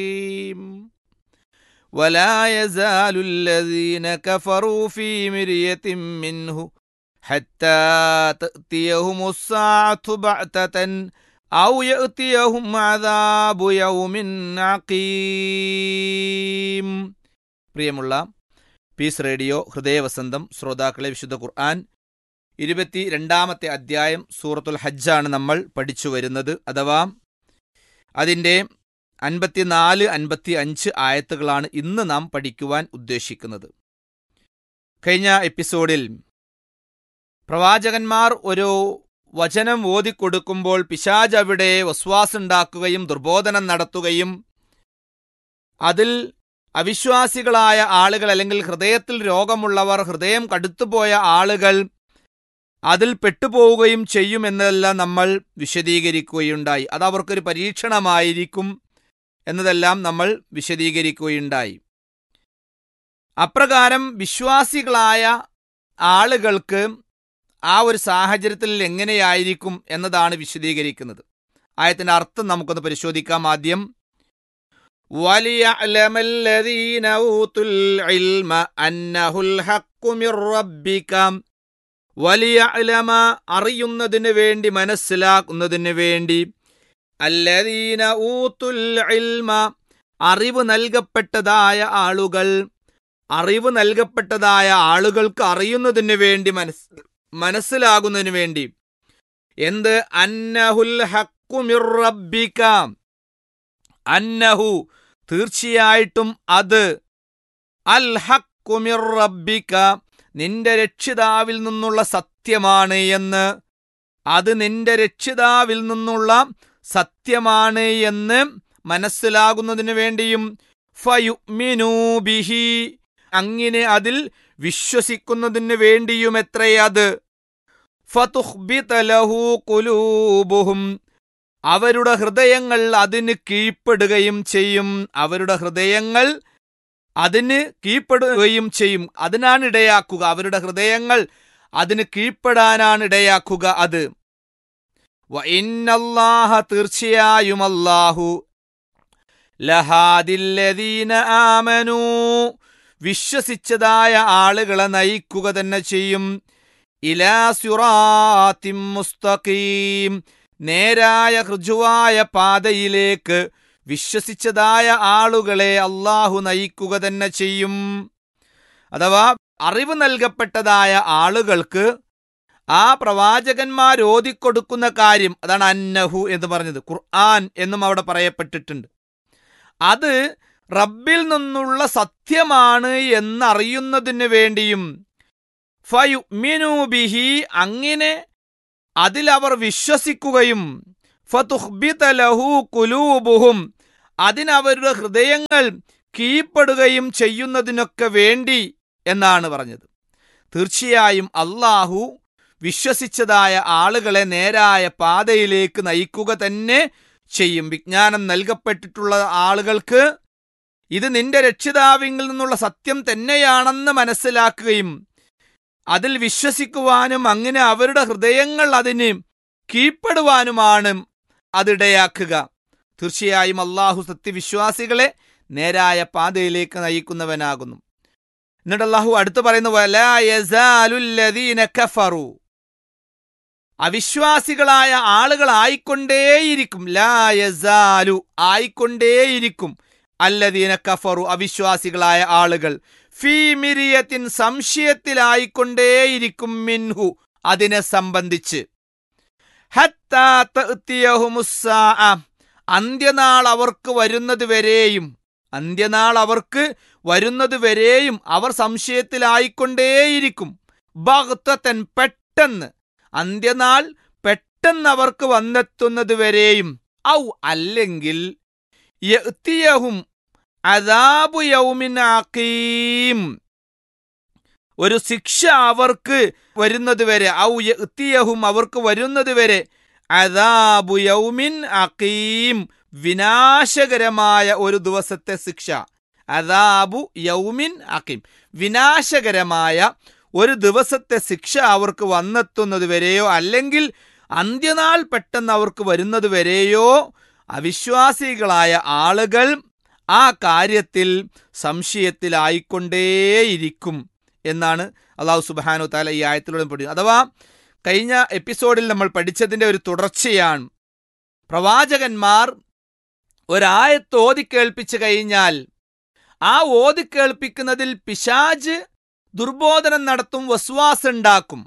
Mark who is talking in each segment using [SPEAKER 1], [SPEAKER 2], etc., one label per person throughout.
[SPEAKER 1] ولا يزال الذين كفروا في مرية منه حتى تأتيهم الساعة بغتة أو يأتيهم عذاب يوم عقيم പ്രിയമുള്ള piece radio ഹൃദയവസന്തം ശ്രോതാക്കളെ വിശുദ്ധ ഖുർആൻ ഇരുപത്തി രണ്ടാമത്തെ അധ്യായം സൂറത്തുൽ ഹജ്ജാണ് നമ്മൾ പഠിച്ചു വരുന്നത് അഥവാ അതിൻ്റെ അൻപത്തിനാല് അൻപത്തി അഞ്ച് ആയത്തുകളാണ് ഇന്ന് നാം പഠിക്കുവാൻ ഉദ്ദേശിക്കുന്നത് കഴിഞ്ഞ എപ്പിസോഡിൽ പ്രവാചകന്മാർ ഒരു വചനം ഓതിക്കൊടുക്കുമ്പോൾ പിശാജ് അവിടെ വസ്വാസുണ്ടാക്കുകയും ദുർബോധനം നടത്തുകയും അതിൽ അവിശ്വാസികളായ ആളുകൾ അല്ലെങ്കിൽ ഹൃദയത്തിൽ രോഗമുള്ളവർ ഹൃദയം കടുത്തുപോയ ആളുകൾ അതിൽ പെട്ടുപോവുകയും ചെയ്യുമെന്നതെല്ലാം നമ്മൾ വിശദീകരിക്കുകയുണ്ടായി അത് അവർക്കൊരു പരീക്ഷണമായിരിക്കും എന്നതെല്ലാം നമ്മൾ വിശദീകരിക്കുകയുണ്ടായി അപ്രകാരം വിശ്വാസികളായ ആളുകൾക്ക് ആ ഒരു സാഹചര്യത്തിൽ എങ്ങനെയായിരിക്കും എന്നതാണ് വിശദീകരിക്കുന്നത് ആയത്തിന്റെ അർത്ഥം നമുക്കൊന്ന് പരിശോധിക്കാം ആദ്യം وَلِيَعْلَمَ الَّذِينَ أُوتُوا الْعِلْمَ أَنَّهُ الْحَقُّ مِنْ رَبِّكَ വലിയഅലമ അറിയുന്നതിന് വേണ്ടി മനസ്സിലാക്കുന്നതിന് വേണ്ടി അല്ലദീന ഊത്തുൽ ഇൽമ അറിവ് നൽകപ്പെട്ടതായ ആളുകൾ അറിവ് നൽകപ്പെട്ടതായ ആളുകൾക്ക് അറിയുന്നതിന് വേണ്ടി മനസ് മനസ്സിലാകുന്നതിന് വേണ്ടി എന്ത് അന്നഹുൽ ഹക്കു മിർ റബ്ബിക അന്നഹു തീർച്ചയായിട്ടും അത് അൽ ഹക്കു മിർ റബ്ബിക നിന്റെ രക്ഷിതാവിൽ നിന്നുള്ള സത്യമാണ് എന്ന് അത് നിന്റെ രക്ഷിതാവിൽ നിന്നുള്ള സത്യമാണ് എന്ന് മനസ്സിലാകുന്നതിന് വേണ്ടിയും ഫയുമിനൂബിഹി അങ്ങനെ അതിൽ വിശ്വസിക്കുന്നതിന് വേണ്ടിയും എത്രയത് ഫതുഹ്ബിതലഹു കുലൂബുഹും അവരുടെ ഹൃദയങ്ങൾ അതിന് കീഴ്പ്പെടുകയും ചെയ്യും അവരുടെ ഹൃദയങ്ങൾ അതിന് കീഴ്പ്പെടുകയും ചെയ്യും അതിനാണ് ഇടയാക്കുക അവരുടെ ഹൃദയങ്ങൾ അതിന് കീഴ്പ്പെടാനാണ് ഇടയാക്കുക അത് വ ഇന്നല്ലാഹ തീർച്ചയായും അല്ലാഹു ലഹാദില്ലദീന ആമനു വിശ്വസിച്ചതായ ആളുകളെ നയിക്കുക തന്നെ ചെയ്യും ഇലാ സിറാത്തിം മുസ്തഖീം നേരായ ഋജുവായ പാതയിലേക്ക് വിശ്വസിച്ചതായ ആളുകളെ അള്ളാഹു നയിക്കുക തന്നെ ചെയ്യും അഥവാ അറിവ് നൽകപ്പെട്ടതായ ആളുകൾക്ക് ആ പ്രവാചകന്മാർ ഓതിക്കൊടുക്കുന്ന കാര്യം അതാണ് അന്നഹു എന്ന് പറഞ്ഞത് ഖുർആൻ എന്നും അവിടെ പറയപ്പെട്ടിട്ടുണ്ട് അത് റബ്ബിൽ നിന്നുള്ള സത്യമാണ് എന്നറിയുന്നതിന് വേണ്ടിയും ഫയുമിനൂബിഹി അങ്ങനെ അതിലവർ വിശ്വസിക്കുകയും ഫതുഹ്ബിതലഹു കുലൂബുഹും അതിനവരുടെ ഹൃദയങ്ങൾ കീഴ്പ്പെടുകയും ചെയ്യുന്നതിനൊക്കെ വേണ്ടി എന്നാണ് പറഞ്ഞത് തീർച്ചയായും അള്ളാഹു വിശ്വസിച്ചതായ ആളുകളെ നേരായ പാതയിലേക്ക് നയിക്കുക തന്നെ ചെയ്യും വിജ്ഞാനം നൽകപ്പെട്ടിട്ടുള്ള ആളുകൾക്ക് ഇത് നിന്റെ രക്ഷിതാവിൽ നിന്നുള്ള സത്യം തന്നെയാണെന്ന് മനസ്സിലാക്കുകയും അതിൽ വിശ്വസിക്കുവാനും അങ്ങനെ അവരുടെ ഹൃദയങ്ങൾ അതിന് കീഴ്പ്പെടുവാനുമാണ് അതിടയാക്കുക തീർച്ചയായും അള്ളാഹു സത്യവിശ്വാസികളെ നേരായ പാതയിലേക്ക് നയിക്കുന്നവനാകുന്നു എന്നിട്ട് അള്ളാഹു അടുത്ത് പറയുന്നു "വലാ യസാലുല്ലദീന കഫറു അവിശ്വാസികളായ ആളുകൾ ആയിക്കൊണ്ടേയിരിക്കും ലാ യസാലു ആയിക്കൊണ്ടേയിരിക്കും അല്ലദീന കഫറു അവിശ്വാസികളായ ആളുകൾ ഫീ മിരിയത്തിൻ സംശയത്തിലായിക്കൊണ്ടേയിരിക്കും മിൻഹു അതിനെ സംബന്ധിച്ച് ഹത്താ തഅ്തിയഹുമുസ്സാഅ. അന്ത്യനാൾ അവർക്ക് വരുന്നത് വരെയും അന്ത്യനാൾ അവർക്ക് വരുന്നത് വരെയും അവർ സംശയത്തിലായിക്കൊണ്ടേയിരിക്കും ബഗ്തത്തൻ പെട്ടെന്ന് അന്ത്യനാൾ പെട്ടെന്ന് അവർക്ക് വന്നെത്തുന്നത് വരെയും ഔ അല്ലെങ്കിൽ യഅ്തിയഹും അദാബു യൗമിൻ അഖീം ഒരു ശിക്ഷ അവർക്ക് വരുന്നത് വരെ ഔ യഅ്തിയഹും അവർക്ക് വരുന്നത് വരെ അദാബു യൗമിൻ അഖീം വിനാശകരമായ ഒരു ദിവസത്തെ ശിക്ഷ അദാബു യൗമിൻ അഖീം വിനാശകരമായ ഒരു ദിവസത്തെ ശിക്ഷ അവർക്ക് വന്നെത്തുന്നത് വരെയോ അല്ലെങ്കിൽ അന്ത്യനാൾ പെട്ടെന്ന് അവർക്ക് വരുന്നത് വരെയോ അവിശ്വാസികളായ ആളുകൾ ആ കാര്യത്തിൽ സംശയത്തിലായിക്കൊണ്ടേയിരിക്കും എന്നാണ് അള്ളാഹു സുബാനു താല ഈ ആയത്തിലൂടെ പഠിക്കുന്നത് അഥവാ കഴിഞ്ഞ എപ്പിസോഡിൽ നമ്മൾ പഠിച്ചതിൻ്റെ ഒരു തുടർച്ചയാണ് പ്രവാചകന്മാർ ഒരായത്ത് ഓതിക്കേൾപ്പിച്ചു കഴിഞ്ഞാൽ ആ ഓതിക്കേൾപ്പിക്കുന്നതിൽ പിശാജ് ദുർബോധനം നടത്തും വസ്വാസ് ഉണ്ടാക്കും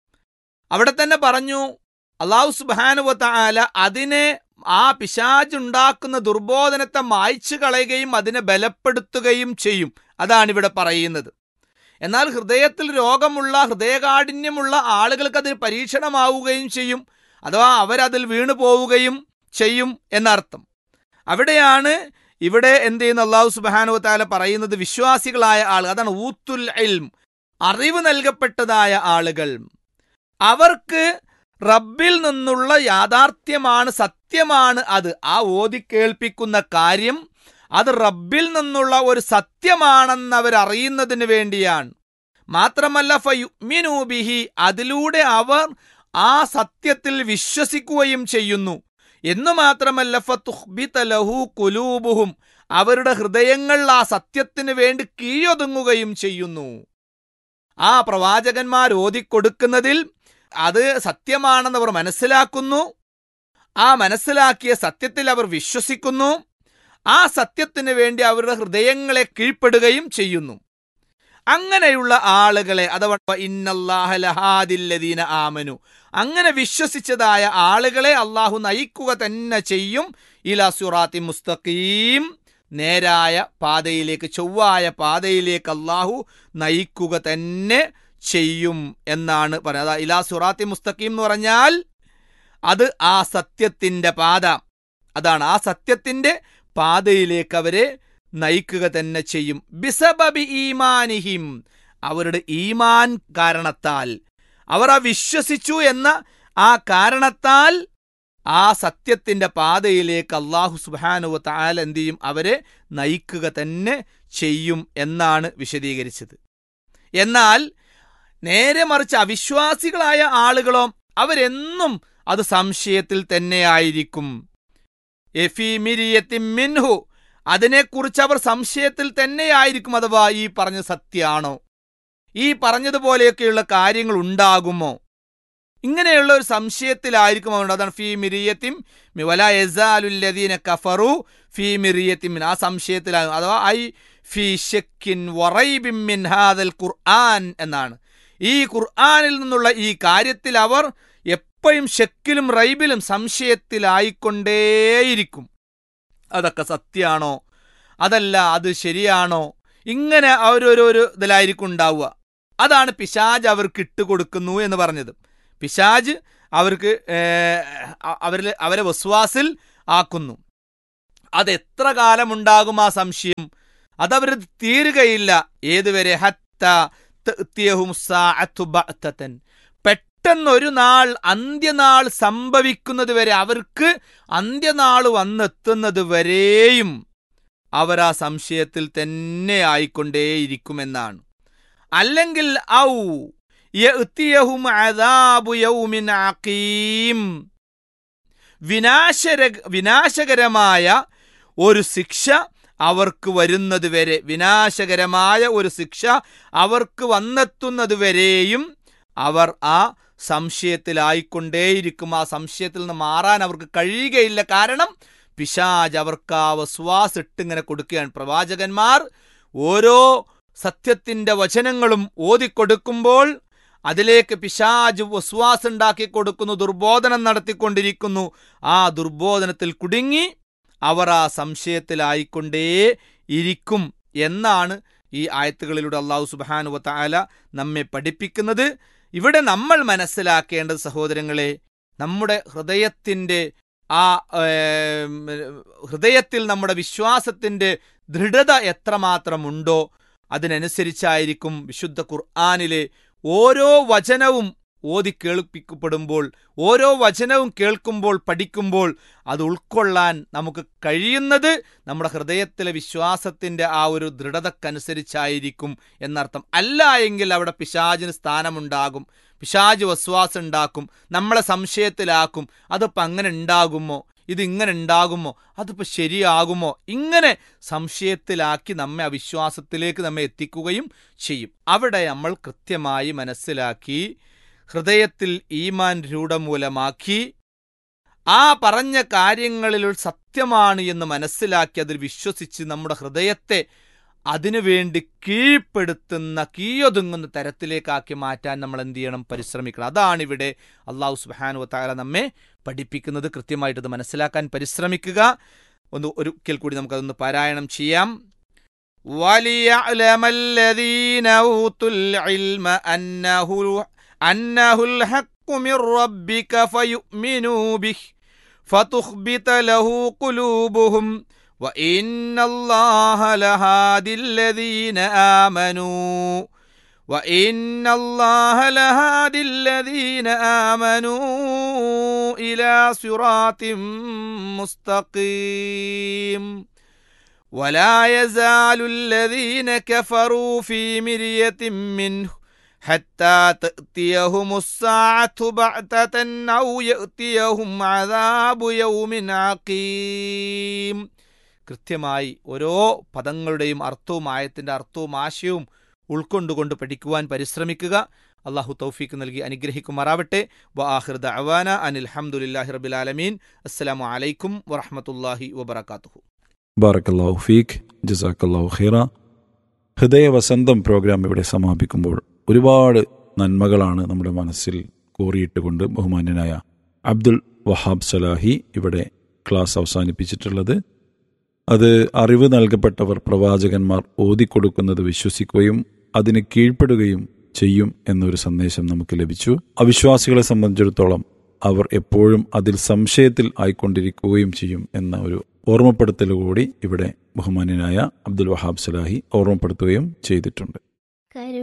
[SPEAKER 1] അവിടെ തന്നെ പറഞ്ഞു അള്ളാഹു സുബാനുവത്ത ആല അതിനെ ആ പിശാജ് ഉണ്ടാക്കുന്ന ദുർബോധനത്തെ മായ്ച്ചു കളയുകയും അതിനെ ബലപ്പെടുത്തുകയും ചെയ്യും അതാണ് ഇവിടെ പറയുന്നത് എന്നാൽ ഹൃദയത്തിൽ രോഗമുള്ള ഹൃദയകാഠിന്യമുള്ള ആളുകൾക്ക് അത് പരീക്ഷണമാവുകയും ചെയ്യും അഥവാ അവരതിൽ വീണു പോവുകയും ചെയ്യും എന്നർത്ഥം അവിടെയാണ് ഇവിടെ എന്ത് ചെയ്യുന്ന അള്ളാഹു സുബാനു താല പറയുന്നത് വിശ്വാസികളായ ആളുകൾ അതാണ് ഊത്തുൽ ഇൽം അറിവ് നൽകപ്പെട്ടതായ ആളുകൾ അവർക്ക് റബ്ബിൽ നിന്നുള്ള യാഥാർത്ഥ്യമാണ് സത്യമാണ് അത് ആ ഓതി കേൾപ്പിക്കുന്ന കാര്യം അത് റബ്ബിൽ നിന്നുള്ള ഒരു സത്യമാണെന്ന് അവർ അറിയുന്നതിന് വേണ്ടിയാണ് മാത്രമല്ല ഫയുമിനൂബിഹി അതിലൂടെ അവർ ആ സത്യത്തിൽ വിശ്വസിക്കുകയും ചെയ്യുന്നു എന്നു മാത്രമല്ല ഫതുഹ്ബിതലഹു കുലൂബുഹും അവരുടെ ഹൃദയങ്ങൾ ആ സത്യത്തിന് വേണ്ടി കീഴൊതുങ്ങുകയും ചെയ്യുന്നു ആ പ്രവാചകന്മാർ ഓതിക്കൊടുക്കുന്നതിൽ അത് സത്യമാണെന്ന് അവർ മനസ്സിലാക്കുന്നു ആ മനസ്സിലാക്കിയ സത്യത്തിൽ അവർ വിശ്വസിക്കുന്നു ആ സത്യത്തിന് വേണ്ടി അവരുടെ ഹൃദയങ്ങളെ കീഴ്പ്പെടുകയും ചെയ്യുന്നു അങ്ങനെയുള്ള ആളുകളെ അഥവാ ഇന്നല്ലാഹലഹാദില്ലദീന ആമനു അങ്ങനെ വിശ്വസിച്ചതായ ആളുകളെ അള്ളാഹു നയിക്കുക തന്നെ ചെയ്യും ഇല സുറാത്തി മുസ്തഖീം നേരായ പാതയിലേക്ക് ചൊവ്വായ പാതയിലേക്ക് അള്ളാഹു നയിക്കുക തന്നെ ചെയ്യും എന്നാണ് പറയുന്നത് അതാ ഇലാ സുറാത്തി മുസ്തഖീം എന്ന് പറഞ്ഞാൽ അത് ആ സത്യത്തിന്റെ പാത അതാണ് ആ സത്യത്തിന്റെ പാതയിലേക്ക് അവരെ നയിക്കുക തന്നെ ചെയ്യും ബിസബബി ഈമാനിഹിം അവരുടെ ഈമാൻ കാരണത്താൽ അവർ ആ വിശ്വസിച്ചു എന്ന ആ കാരണത്താൽ ആ സത്യത്തിന്റെ പാതയിലേക്ക് അള്ളാഹു സുബാനുവ താൽ എന്ത് ചെയ്യും അവരെ നയിക്കുക തന്നെ ചെയ്യും എന്നാണ് വിശദീകരിച്ചത് എന്നാൽ നേരെ മറിച്ച് അവിശ്വാസികളായ ആളുകളോ അവരെന്നും അത് സംശയത്തിൽ തന്നെയായിരിക്കും എഫീമിരിയത്തിൻ മിൻഹു അതിനെക്കുറിച്ച് അവർ സംശയത്തിൽ തന്നെയായിരിക്കും അഥവാ ഈ പറഞ്ഞ സത്യമാണോ ഈ പറഞ്ഞതുപോലെയൊക്കെയുള്ള കാര്യങ്ങൾ ഉണ്ടാകുമോ ഇങ്ങനെയുള്ള ഒരു സംശയത്തിലായിരിക്കും അതുകൊണ്ട് അതാണ് ഫീ മിരിയത്തിം വല യസാലുല്ലദീന കഫറു ഫീ മിറിയത്തിൻ ആ സംശയത്തിലാകും അഥവാ ഐ ഫീ ഷെക്കിൻ വറൈബിൻ മിൻ ഹാദൽ ഖുർആൻ എന്നാണ് ഈ ഖുർആനിൽ നിന്നുള്ള ഈ കാര്യത്തിൽ അവർ എപ്പോഴും ഷെക്കിലും റൈബിലും സംശയത്തിലായിക്കൊണ്ടേയിരിക്കും അതൊക്കെ സത്യമാണോ അതല്ല അത് ശരിയാണോ ഇങ്ങനെ അവരൊരു ഇതിലായിരിക്കും ഉണ്ടാവുക അതാണ് പിശാജ് അവർക്ക് ഇട്ടുകൊടുക്കുന്നു എന്ന് പറഞ്ഞത് പിശാജ് അവർക്ക് അവരിൽ അവരെ വസ്വാസിൽ ആക്കുന്നു അത് എത്ര കാലമുണ്ടാകും ആ സംശയം അതവർ തീരുകയില്ല ഏതുവരെ ഹത്ത പെട്ടെന്നൊരു നാൾ അന്ത്യനാൾ സംഭവിക്കുന്നത് വരെ അവർക്ക് അന്ത്യനാൾ വന്നെത്തുന്നത് വരെയും അവർ ആ സംശയത്തിൽ തന്നെ ആയിക്കൊണ്ടേയിരിക്കുമെന്നാണ് അല്ലെങ്കിൽ ഔ യഅ്തിയഹും അദാബു യൗമിൻ അഖീം വിനാശര വിനാശകരമായ ഒരു ശിക്ഷ അവർക്ക് വരുന്നത് വരെ വിനാശകരമായ ഒരു ശിക്ഷ അവർക്ക് വന്നെത്തുന്നത് വരെയും അവർ ആ സംശയത്തിലായിക്കൊണ്ടേയിരിക്കും ആ സംശയത്തിൽ നിന്ന് മാറാൻ അവർക്ക് കഴിയുകയില്ല കാരണം പിശാജ് അവർക്ക് ആ വസ്വാസ് ഇട്ടിങ്ങനെ കൊടുക്കുകയാണ് പ്രവാചകന്മാർ ഓരോ സത്യത്തിന്റെ വചനങ്ങളും ഓതിക്കൊടുക്കുമ്പോൾ അതിലേക്ക് പിശാജ് വസ്വാസ് ഉണ്ടാക്കി കൊടുക്കുന്നു ദുർബോധനം നടത്തിക്കൊണ്ടിരിക്കുന്നു ആ ദുർബോധനത്തിൽ കുടുങ്ങി അവർ ആ സംശയത്തിലായിക്കൊണ്ടേ ഇരിക്കും എന്നാണ് ഈ ആയത്തുകളിലൂടെ അള്ളാഹു സുബാനുവ താല നമ്മെ പഠിപ്പിക്കുന്നത് ഇവിടെ നമ്മൾ മനസ്സിലാക്കേണ്ടത് സഹോദരങ്ങളെ നമ്മുടെ ഹൃദയത്തിൻ്റെ ആ ഹൃദയത്തിൽ നമ്മുടെ വിശ്വാസത്തിൻ്റെ ദൃഢത എത്രമാത്രമുണ്ടോ അതിനനുസരിച്ചായിരിക്കും വിശുദ്ധ ഖുർആാനിലെ ഓരോ വചനവും ഓതി കേൾപ്പിക്കപ്പെടുമ്പോൾ ഓരോ വചനവും കേൾക്കുമ്പോൾ പഠിക്കുമ്പോൾ അത് ഉൾക്കൊള്ളാൻ നമുക്ക് കഴിയുന്നത് നമ്മുടെ ഹൃദയത്തിലെ വിശ്വാസത്തിൻ്റെ ആ ഒരു ദൃഢതക്കനുസരിച്ചായിരിക്കും എന്നർത്ഥം അല്ല എങ്കിൽ അവിടെ പിശാചിന് സ്ഥാനമുണ്ടാകും പിശാജ് വസ്വാസം ഉണ്ടാക്കും നമ്മളെ സംശയത്തിലാക്കും അതിപ്പോൾ അങ്ങനെ ഉണ്ടാകുമോ ഇതിങ്ങനെ ഉണ്ടാകുമോ അതിപ്പോൾ ശരിയാകുമോ ഇങ്ങനെ സംശയത്തിലാക്കി നമ്മെ അവിശ്വാസത്തിലേക്ക് നമ്മെ എത്തിക്കുകയും ചെയ്യും അവിടെ നമ്മൾ കൃത്യമായി മനസ്സിലാക്കി ഹൃദയത്തിൽ ഈമാൻ രൂഢമൂലമാക്കി ആ പറഞ്ഞ കാര്യങ്ങളിൽ ഒരു സത്യമാണ് എന്ന് മനസ്സിലാക്കി അതിൽ വിശ്വസിച്ച് നമ്മുടെ ഹൃദയത്തെ അതിനുവേണ്ടി കീഴ്പ്പെടുത്തുന്ന കീയൊതുങ്ങുന്ന തരത്തിലേക്കാക്കി മാറ്റാൻ നമ്മൾ എന്ത് ചെയ്യണം പരിശ്രമിക്കണം അതാണ് ഇവിടെ അള്ളാഹു സുബാനു താല നമ്മെ പഠിപ്പിക്കുന്നത് കൃത്യമായിട്ട് ഇത് മനസ്സിലാക്കാൻ പരിശ്രമിക്കുക ഒന്ന് ഒരിക്കൽ കൂടി നമുക്കതൊന്ന് പാരായണം ചെയ്യാം وَلِيَعْلَمَ الَّذِينَ أُوتُوا الْعِلْمَ أَنَّهُ أَنَّهُ الْحَقُّ مِنْ رَبِّكَ فَيُؤْمِنُوا بِهِ فَتُخْبِتَ لَهُ قُلُوبُهُمْ وَإِنَّ اللَّهَ لَهَادِي الَّذِينَ آمَنُوا وَإِنَّ اللَّهَ لَهَادِي الَّذِينَ آمَنُوا إِلَى صِرَاطٍ مُسْتَقِيمٍ ولا يزال الذين كفروا في مرية منه حتى تأتيهم الساعة بغتة أو يأتيهم عذاب يوم عقيم കൃത്യമായി ഓരോ പദങ്ങളുടെയും അർത്ഥവും ആയത്തിൻ്റെ അർത്ഥവും ആശയവും ഉൾക്കൊണ്ടുകൊണ്ട് പഠിക്കുവാൻ പരിശ്രമിക്കുക അള്ളാഹു തൗഫീക്ക് നൽകി അനുഗ്രഹിക്കുമാറാവട്ടെ വ ആഹിർ ദഅവാന അനിൽ ഹംദുലില്ലാഹി റബ്ബിൽ ആലമീൻ അസ്സലാമു അലൈക്കും വറഹ്മത്തുള്ളാഹി വബറകാതുഹു
[SPEAKER 2] ബാറക്കല്ലാഹു ഫീഖ് ജസാക്കല്ലാഹു ഖീറ ഹൃദയവസന്തം പ്രോഗ്രാം ഇവിടെ സമാപിക്കുമ്പോൾ ഒരുപാട് നന്മകളാണ് നമ്മുടെ മനസ്സിൽ കോറിയിട്ടുകൊണ്ട് ബഹുമാന്യനായ അബ്ദുൽ വഹാബ് സലാഹി ഇവിടെ ക്ലാസ് അവസാനിപ്പിച്ചിട്ടുള്ളത് അത് അറിവ് നൽകപ്പെട്ടവർ പ്രവാചകന്മാർ ഓതിക്കൊടുക്കുന്നത് വിശ്വസിക്കുകയും അതിന് കീഴ്പ്പെടുകയും ചെയ്യും എന്നൊരു സന്ദേശം നമുക്ക് ലഭിച്ചു അവിശ്വാസികളെ സംബന്ധിച്ചിടത്തോളം അവർ എപ്പോഴും അതിൽ സംശയത്തിൽ ആയിക്കൊണ്ടിരിക്കുകയും ചെയ്യും എന്ന ഒരു ഓർമ്മപ്പെടുത്തൽ കൂടി ഇവിടെ ബഹുമാന്യനായ അബ്ദുൽ വഹാബ് സലാഹി ഓർമ്മപ്പെടുത്തുകയും ചെയ്തിട്ടുണ്ട്